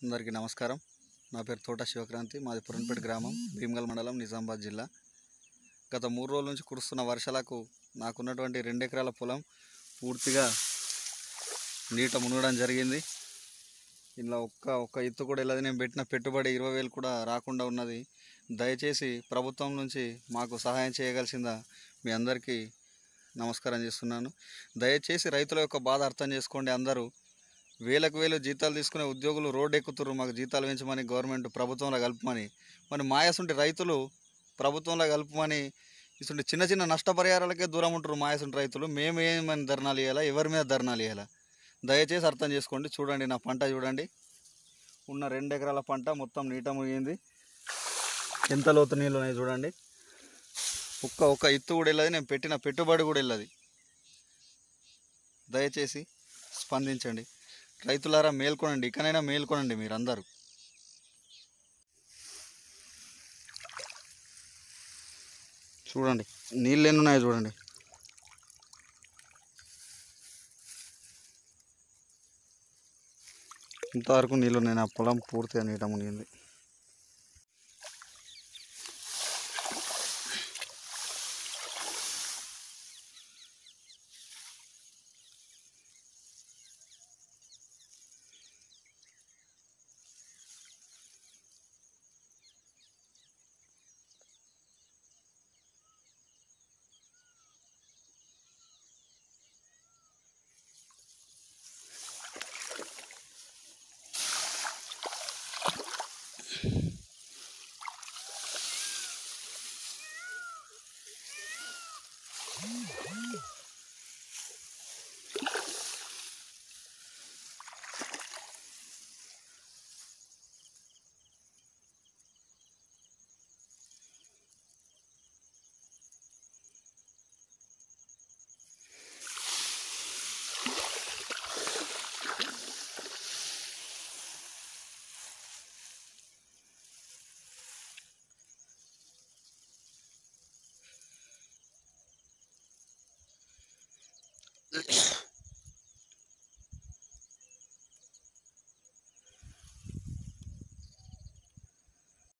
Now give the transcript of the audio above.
అందరికీ నమస్కారం నా పేరు తోట శివక్రాంతి మాది పురంపేట గ్రామం భీమగల్ మండలం నిజామాబాద్ జిల్లా గత మూడు రోజుల నుంచి కురుస్తున్న వర్షాలకు నాకున్నటువంటి రెండు ఎకరాల పొలం పూర్తిగా నీట మునగడం జరిగింది ఇలా ఒక్క ఒక్క ఎత్తు కూడా వెళ్ళదు నేను పెట్టిన పెట్టుబడి ఇరవై వేలు కూడా రాకుండా ఉన్నది దయచేసి ప్రభుత్వం నుంచి మాకు సహాయం చేయగలిసిందా మీ అందరికీ నమస్కారం చేస్తున్నాను దయచేసి రైతుల యొక్క బాధ అర్థం చేసుకోండి అందరూ వేలకు వేలు జీతాలు తీసుకునే ఉద్యోగులు రోడ్డు ఎక్కుతున్నారు మాకు జీతాలు పెంచమని గవర్నమెంట్ ప్రభుత్వంలో కలుపమని మరి మాయసుంటి రైతులు ప్రభుత్వంలో కలుపమని ఇటువంటి చిన్న చిన్న నష్టపరిహారాలకే దూరం ఉంటారు మాయసుంటి రైతులు మేము ఏమని ధర్నాలు ఇవ్వాలా ఎవరి మీద ధర్నాలు ఇవ్వాలా దయచేసి అర్థం చేసుకోండి చూడండి నా పంట చూడండి ఉన్న రెండు ఎకరాల పంట మొత్తం నీట ముగిగింది ఎంత లోతు నీళ్ళు ఉన్నాయి చూడండి ఒక్క ఒక్క ఇత్తు కూడా వెళ్ళదు నేను పెట్టిన పెట్టుబడి కూడా వెళ్ళదు దయచేసి స్పందించండి రైతులారా మేల్కొనండి ఇకనైనా మేల్కొనండి మీరందరూ చూడండి నీళ్ళు ఎన్ని ఉన్నాయో చూడండి ఇంతవరకు నీళ్ళు ఉన్నాయి నా పొలం పూర్తిగా నీట మునిగింది